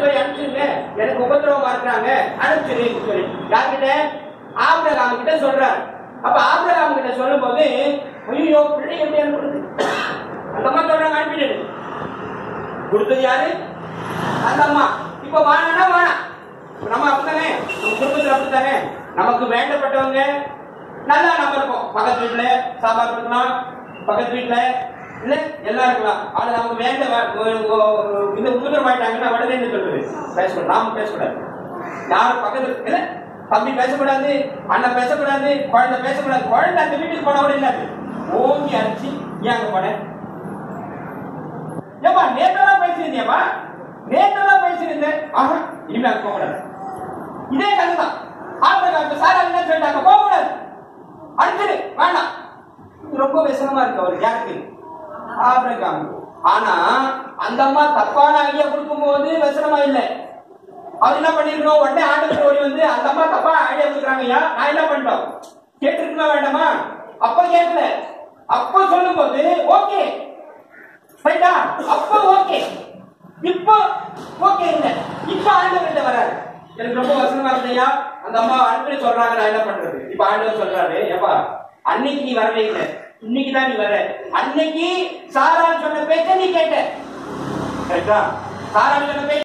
போய் அனுப்பிச்சிருங்க எனக்கு உபத்திரவமா இருக்கிறாங்க அனுப்பிச்சிரு சொல்லி யார்கிட்ட ஆபிரகாம் கிட்ட சொல்றாரு அப்ப ஆபிரகாம் கிட்ட சொல்லும் போது ஐயோ பிள்ளை எப்படி அனுப்புறது அந்த அம்மா சொல்றாங்க அனுப்பிடு கொடுத்தது யாரு அந்த அம்மா இப்ப வாங்கினா வேணாம் நம்ம அப்படித்தானே நம்ம குடும்பத்துல அப்படித்தானே நமக்கு வேண்டப்பட்டவங்க நல்லா நம்ம இருப்போம் பக்கத்து வீட்டுல சாம்பார் இருக்கலாம் பக்கத்து வீட்டுல இல்ல எல்லாம் இருக்கலாம் ஆனா நமக்கு வேண்ட வ- ஒரு- ஒரு- இந்த உபதிரம் ஆயிட்டாங்கன்னா உடனே என்ன சொல்றது பேசக்கூடாது நாம பேசக்கூடாது யாரும் பக்கத்துல இல்ல தம்பி பேசக்கூடாது அண்ணன் பேசக்கூடாது குழந்தை பேசக்கூடாது குழந்தை அந்த வீட்டுக்கு போன உடனே என்னது ஓங்கி அடிச்சு ஏன் அங்க போன ஏப்பா நேத்தெல்லாம் பேசியிருந்தியப்பா நேத்தெல்லாம் பேசியிருந்தேன் ஆஹா இனிமே அது போகக்கூடாது இதே கதை தான் ஆப்பிரகாம் சாரா என்ன சொல்லிட்டாங்க போகக்கூடாது அடிச்சிடு வேண்டாம் இது ரொம்ப விசனமா இருக்கு அவருக்கு யாருக்கு ஆபிரகாம் ஆனா அந்த அம்மா தப்பான ஐடியா கொடுக்கும்போது விசனமா இல்லை அவர் என்ன பண்ணிருக்கணும் உடனே ஆண்டவர் ஓடி வந்து அந்த அம்மா தப்பா ஐடியா கொடுக்குறாங்க ஐயா நான் என்ன பண்ணிட்டோம் கேட்டிருக்கா வேண்டாமா அப்ப கேட்கல அப்ப சொல்லும்போது ஓகே ரைட்டா அப்ப ஓகே இப்போ ஓகே இல்ல இப்ப ஆண்டவர்கிட்ட வராரு எனக்கு ரொம்ப வசனமா இருந்தையா அந்த அம்மா அனுப்பி சொல்றாங்க நான் என்ன பண்றது இப்ப ஆண்டவர் சொல்றாரு ஏப்பா அன்னைக்கு நீ வரவே இல்லை இன்னைக்கு தான் நீ வர அன்னைக்கு சாரான் சொன்ன பேச்ச நீ கேட்ட ரைட்டா சாரான் சொன்ன பேச்ச